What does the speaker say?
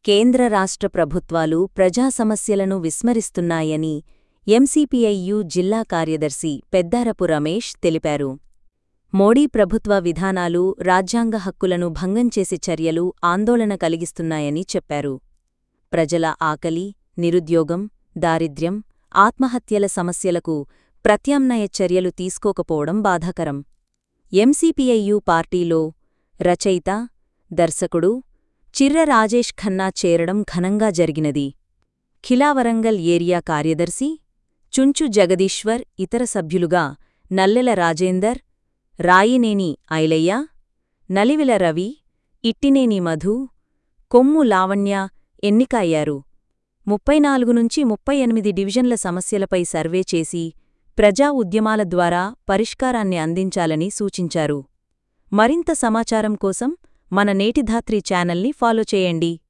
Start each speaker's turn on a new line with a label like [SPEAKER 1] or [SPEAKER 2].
[SPEAKER 1] కేంద్ర రాష్ట్ర ప్రభుత్వాలు ప్రజా సమస్యలను విస్మరిస్తున్నాయని ఎంసీపీఐయు జిల్లా కార్యదర్శి పెద్దారపు రమేష్ తెలిపారు మోడీ ప్రభుత్వ విధానాలు రాజ్యాంగ హక్కులను భంగం చేసే చర్యలు ఆందోళన కలిగిస్తున్నాయని చెప్పారు ప్రజల ఆకలి నిరుద్యోగం దారిద్ర్యం ఆత్మహత్యల సమస్యలకు ప్రత్యామ్నాయ చర్యలు తీసుకోకపోవడం బాధాకరం ఎంసీపీఐయు పార్టీలో రచయిత దర్శకుడు చిర్ర రాజేష్ ఖన్నా చేరడం ఘనంగా జరిగినది ఖిలావరంగల్ ఏరియా కార్యదర్శి చుంచు జగదీశ్వర్ ఇతర సభ్యులుగా నల్లెల రాజేందర్ రాయినేని ఐలయ్య నలివిల రవి ఇట్టినేని మధు కొమ్ము లావణ్య ఎన్నిక అయ్యారు ముప్పై నాలుగు నుంచి ముప్పై ఎనిమిది డివిజన్ల సమస్యలపై సర్వే చేసి ప్రజా ఉద్యమాల ద్వారా పరిష్కారాన్ని అందించాలని సూచించారు మరింత సమాచారం కోసం మన నేటిధాత్రి ఛానల్ని ఫాలో చేయండి